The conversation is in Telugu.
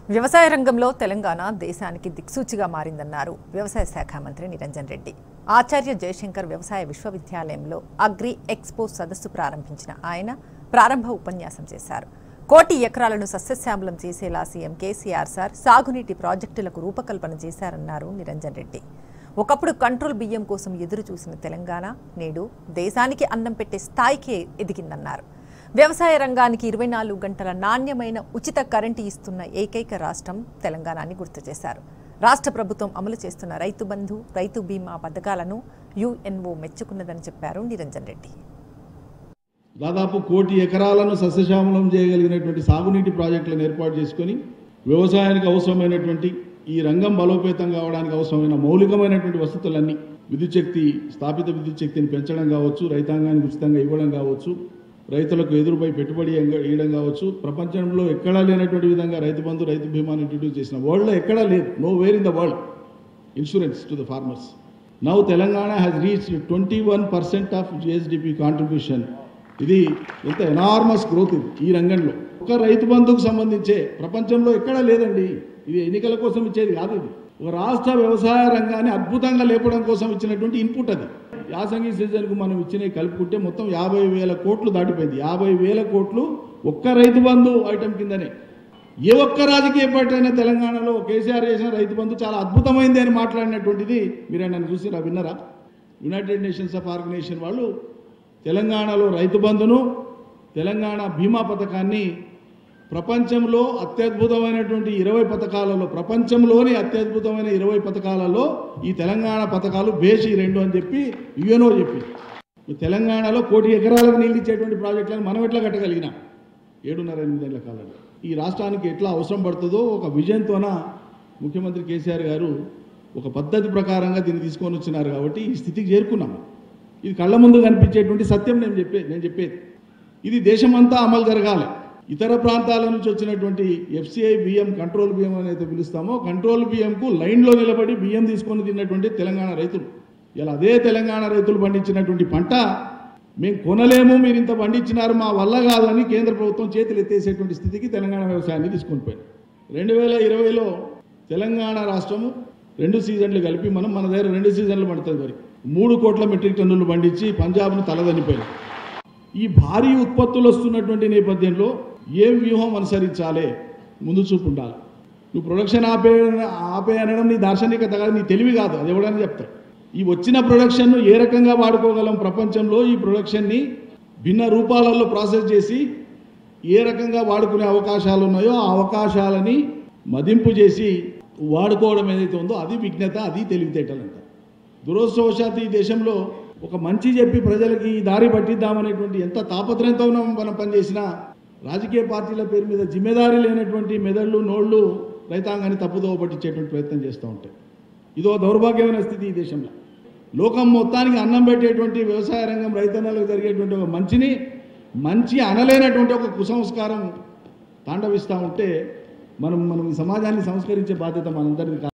వ్యవసాయ రంగంలో తెలంగాణ దేశానికి దిక్సూచిగా మారిందన్నారు వ్యవసాయ శాఖ మంత్రి నిరంజన్ రెడ్డి ఆచార్య జయశంకర్ వ్యవసాయ విశ్వవిద్యాలయంలో అగ్రి ఎక్స్పో సదస్సు ప్రారంభించిన ఆయన ప్రారంభ ఉపన్యాసం చేశారు కోటి ఎకరాలను సస్యశ్యామలం చేసేలా సీఎం కేసీఆర్ సార్ సాగునీటి ప్రాజెక్టులకు రూపకల్పన చేశారన్నారు నిరంజన్ రెడ్డి ఒకప్పుడు కంట్రోల్ బియ్యం కోసం ఎదురు చూసిన తెలంగాణ నేడు దేశానికి అన్నం పెట్టే స్థాయికి ఎదిగిందన్నారు వ్యవసాయ రంగానికి ఇరవై నాలుగు గంటల నాణ్యమైన ఉచిత కరెంటు ఇస్తున్న ఏకైక రాష్ట్రం తెలంగాణ అని గుర్తు చేశారు రాష్ట్ర ప్రభుత్వం అమలు చేస్తున్న రైతు బంధు రైతు బీమా పథకాలను యుఎన్ఓ మెచ్చుకున్నదని చెప్పారు నిరంజన్ రెడ్డి దాదాపు కోటి ఎకరాలను సస్యశ్యామలం చేయగలిగినటువంటి సాగునీటి ప్రాజెక్టులను ఏర్పాటు చేసుకొని వ్యవసాయానికి అవసరమైనటువంటి ఈ రంగం బలోపేతం కావడానికి అవసరమైన మౌలికమైనటువంటి వసతులన్నీ విద్యుత్ శక్తి స్థాపిత విద్యుత్ శక్తిని పెంచడం కావచ్చు రైతాంగానికి ఉచితంగా ఇవ్వడం కావచ్చు రైతులకు ఎదురుపై పెట్టుబడి ఎంగ- ఇవ్వడం కావచ్చు ప్రపంచంలో ఎక్కడా లేనటువంటి విధంగా రైతు బంధు రైతు బీమాని ఇంట్రడ్యూస్ చేసిన వరల్డ్లో ఎక్కడా లేదు nowhere in the world insurance to the farmers now Telangana has reach twenty one percent of GSDP contribution ఇది ఎంత ఎనార్మస్ గ్రోత్ ఇది ఈ రంగంలో ఒక రైతు బంధుకు సంబంధించే ప్రపంచంలో ఎక్కడా లేదండి ఇది ఎన్నికల కోసం ఇచ్చేది కాదు ఇది ఒక రాష్ట్ర వ్యవసాయ రంగాన్ని అద్భుతంగా లేపడం కోసం ఇచ్చినటువంటి ఇన్పుట్ అది యాసంగి సీజన్కు మనం ఇచ్చినవి కలుపుకుంటే మొత్తం యాభై వేల కోట్లు దాటిపోయింది యాభై వేల కోట్లు ఒక్క రైతు బంధు ఐటెం కిందనే ఏ ఒక్క రాజకీయ పార్టీ అయినా తెలంగాణలో కేసీఆర్ చేసిన రైతు బంధు చాలా అద్భుతమైంది అని మాట్లాడినటువంటిది మీరు నన్ను చూసిరా విన్నరా యునైటెడ్ నేషన్స్ ఆఫ్ ఆర్గనైజేషన్ వాళ్ళు తెలంగాణలో రైతు బంధును తెలంగాణ బీమా పథకాన్ని ప్రపంచంలో అత్యద్భుతమైనటువంటి ఇరవై పథకాలలో ప్రపంచంలోని అత్యద్భుతమైన ఇరవై పథకాలలో ఈ తెలంగాణ పథకాలు బేసి రెండు అని చెప్పి యుఎన్ఓ చెప్పి ఈ తెలంగాణలో కోటి ఎకరాలకు నీళ్ళు ఇచ్చేటువంటి ప్రాజెక్టులను మనం ఎట్లా కట్టగలిగినాం ఏడున్నర ఎనిమిదేళ్ల కాలంలో ఈ రాష్ట్రానికి ఎట్లా అవసరం పడుతుందో ఒక విజన్తోన ముఖ్యమంత్రి కేసీఆర్ గారు ఒక పద్ధతి ప్రకారంగా దీన్ని తీసుకొని వచ్చినారు కాబట్టి ఈ స్థితికి చేరుకున్నాము ఇది కళ్ళ ముందు కనిపించేటువంటి సత్యం నేను చెప్పే నేను చెప్పేది ఇది దేశమంతా అమలు జరగాలి ఇతర ప్రాంతాల నుంచి వచ్చినటువంటి ఎఫ్సిఐ బియ్యం కంట్రోల్ బియ్యం అని అయితే పిలుస్తామో కంట్రోల్ బియ్యంకు లైన్లో నిలబడి బియ్యం తీసుకొని తిన్నటువంటి తెలంగాణ రైతులు ఇలా అదే తెలంగాణ రైతులు పండించినటువంటి పంట మేము కొనలేము మీరు ఇంత పండించినారు మా వల్ల కాదని కేంద్ర ప్రభుత్వం చేతులు ఎత్తేసేటువంటి స్థితికి తెలంగాణ వ్యవసాయాన్ని తీసుకొని పోయింది రెండు వేల ఇరవైలో తెలంగాణ రాష్ట్రము రెండు సీజన్లు కలిపి మనం మన దగ్గర రెండు సీజన్లు పండుతుంది మరి మూడు కోట్ల మెట్రిక్ టన్నులు పండించి పంజాబ్ను తలదనిపోయింది ఈ భారీ ఉత్పత్తులు వస్తున్నటువంటి నేపథ్యంలో ఏం వ్యూహం అనుసరించాలి ముందు చూపు ఉండాలి నువ్వు ప్రొడక్షన్ ఆపే ఆపే అనడం నీ దార్శనికత కాదు నీ తెలివి కాదు అది ఎవడని చెప్తాడు ఈ వచ్చిన ప్రొడక్షన్ను ఏ రకంగా వాడుకోగలం ప్రపంచంలో ఈ ప్రొడక్షన్ని భిన్న రూపాలలో ప్రాసెస్ చేసి ఏ రకంగా వాడుకునే అవకాశాలు ఉన్నాయో ఆ అవకాశాలని మదింపు చేసి వాడుకోవడం ఏదైతే ఉందో అది విజ్ఞత అది తెలివితేటలు అంటారు దురదృష్టవశాత్తు ఈ దేశంలో ఒక మంచి చెప్పి ప్రజలకి ఈ దారి పట్టిద్దామనేటువంటి ఎంత తాపత్రయంతో మనం మనం పనిచేసినా రాజకీయ పార్టీల పేరు మీద జిమ్మెదారీ లేనటువంటి మెదళ్ళు నోళ్ళు రైతాంగాన్ని తప్పుదోవ పట్టించేటువంటి ప్రయత్నం చేస్తూ ఉంటాయి ఇదో దౌర్భాగ్యమైన స్థితి ఈ దేశంలో లోకం మొత్తానికి అన్నం పెట్టేటువంటి వ్యవసాయ రంగం రైతన్నలకు జరిగేటువంటి ఒక మంచిని మంచి అనలేనటువంటి ఒక కుసంస్కారం తాండవిస్తూ ఉంటే మనం మనం ఈ సమాజాన్ని సంస్కరించే బాధ్యత మనందరిది